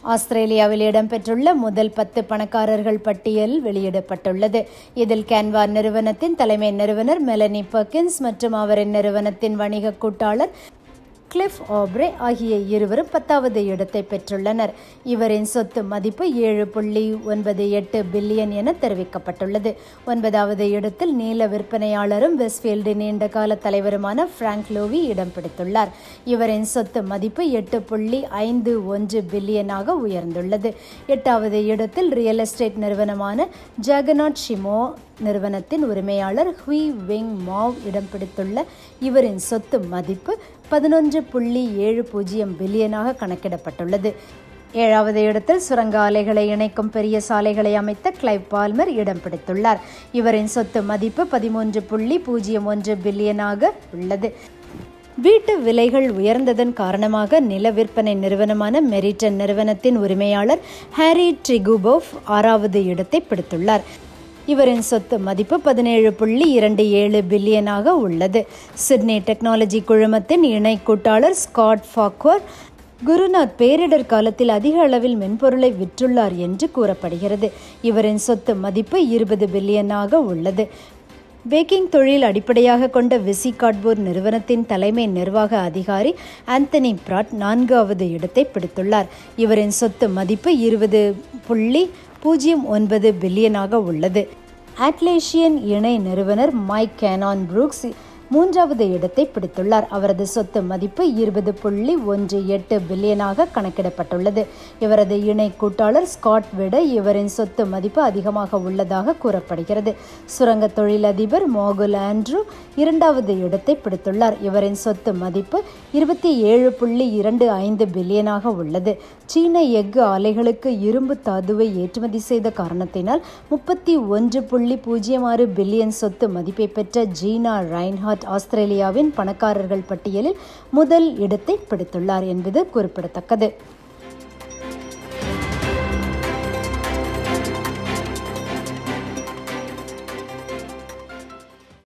ஆஸ்திரேலியாவில் இடம்பெற்றுள்ள முதல் பத்து பணக்காரர்கள் பட்டியல் வெளியிடப்பட்டுள்ளது இதில் கேன்வா நிறுவனத்தின் தலைமை நிறுவனர் மெலனி பர்கின்ஸ் மற்றும் அவரின் நிறுவனத்தின் வணிக கூட்டாளர் கிளிஃப் ஆப்ரே ஆகிய இருவரும் பத்தாவது இடத்தை பெற்றுள்ளனர் இவரின் சொத்து மதிப்பு ஏழு புள்ளி ஒன்பது எட்டு பில்லியன் என தெரிவிக்கப்பட்டுள்ளது ஒன்பதாவது இடத்தில் நீல விற்பனையாளரும் வெஸ்ட்ஃபீல்டின் நீண்டகால தலைவருமான பிராங்க் லோவி இடம் பிடித்துள்ளார் இவரின் சொத்து மதிப்பு எட்டு புள்ளி ஐந்து ஒன்று பில்லியனாக உயர்ந்துள்ளது எட்டாவது இடத்தில் ரியல் எஸ்டேட் நிறுவனமான ஜெகநாட் ஷிமோ நிறுவனத்தின் உரிமையாளர் ஹுய் விங் மாவ் இடம் பிடித்துள்ள இவரின் சொத்து மதிப்பு பதினொன்று புள்ளி ஏழு பூஜ்ஜியம் பில்லியனாக கணக்கிடப்பட்டுள்ளது ஏழாவது இடத்தில் சுரங்க ஆலைகளை இணைக்கும் பெரிய சாலைகளை அமைத்த கிளைவ் பால்மர் இடம் பிடித்துள்ளார் இவரின் சொத்து மதிப்பு பதிமூன்று புள்ளி பூஜ்ஜியம் ஒன்று பில்லியனாக உள்ளது வீட்டு விலைகள் உயர்ந்ததன் காரணமாக நில விற்பனை நிறுவனமான மெரிட்டன் நிறுவனத்தின் உரிமையாளர் ஹாரி ட்ரிகுபோவ் ஆறாவது இடத்தை பிடித்துள்ளார் இவரின் சொத்து மதிப்பு பதினேழு புள்ளி இரண்டு ஏழு பில்லியனாக உள்ளது சிட்னி டெக்னாலஜி குழுமத்தின் இணை கூட்டாளர் ஸ்காட் ஃபாக்வர் குருநாத் பேரிடர் காலத்தில் அதிக அளவில் மென்பொருளை விற்றுள்ளார் என்று கூறப்படுகிறது இவரின் சொத்து மதிப்பு இருபது பில்லியனாக உள்ளது பேக்கிங் தொழில் அடிப்படையாக கொண்ட விசி கார்ட்போர்ட் நிறுவனத்தின் தலைமை நிர்வாக அதிகாரி ஆந்தனி பிராட் நான்காவது இடத்தை பிடித்துள்ளார் இவரின் சொத்து மதிப்பு இருபது புள்ளி பூஜ்ஜியம் ஒன்பது பில்லியனாக உள்ளது அட்லேஷியன் இணை நிறுவனர் மைக் கேனான் புரூக்ஸ் மூன்றாவது இடத்தை பிடித்துள்ளார் அவரது சொத்து மதிப்பு இருபது புள்ளி ஒன்று எட்டு பில்லியனாக கணக்கிடப்பட்டுள்ளது இவரது இணை கூட்டாளர் ஸ்காட் விட இவரின் சொத்து மதிப்பு அதிகமாக உள்ளதாக கூறப்படுகிறது சுரங்க தொழிலதிபர் மோகுல் ஆண்ட்ரூ இரண்டாவது இடத்தை பிடித்துள்ளார் இவரின் சொத்து மதிப்பு இருபத்தி ஏழு புள்ளி இரண்டு ஐந்து பில்லியனாக உள்ளது சீன எஃகு ஆலைகளுக்கு இரும்பு தாதுவை ஏற்றுமதி செய்த காரணத்தினால் முப்பத்தி ஒன்று புள்ளி பூஜ்ஜியம் ஆறு பில்லியன் சொத்து மதிப்பை பெற்ற ஜீனா ரைன்ஹார்ட் ஆஸ்திரேலியாவின் பணக்காரர்கள் பட்டியலில் முதல் இடத்தை பிடித்துள்ளார் என்பது குறிப்பிடத்தக்கது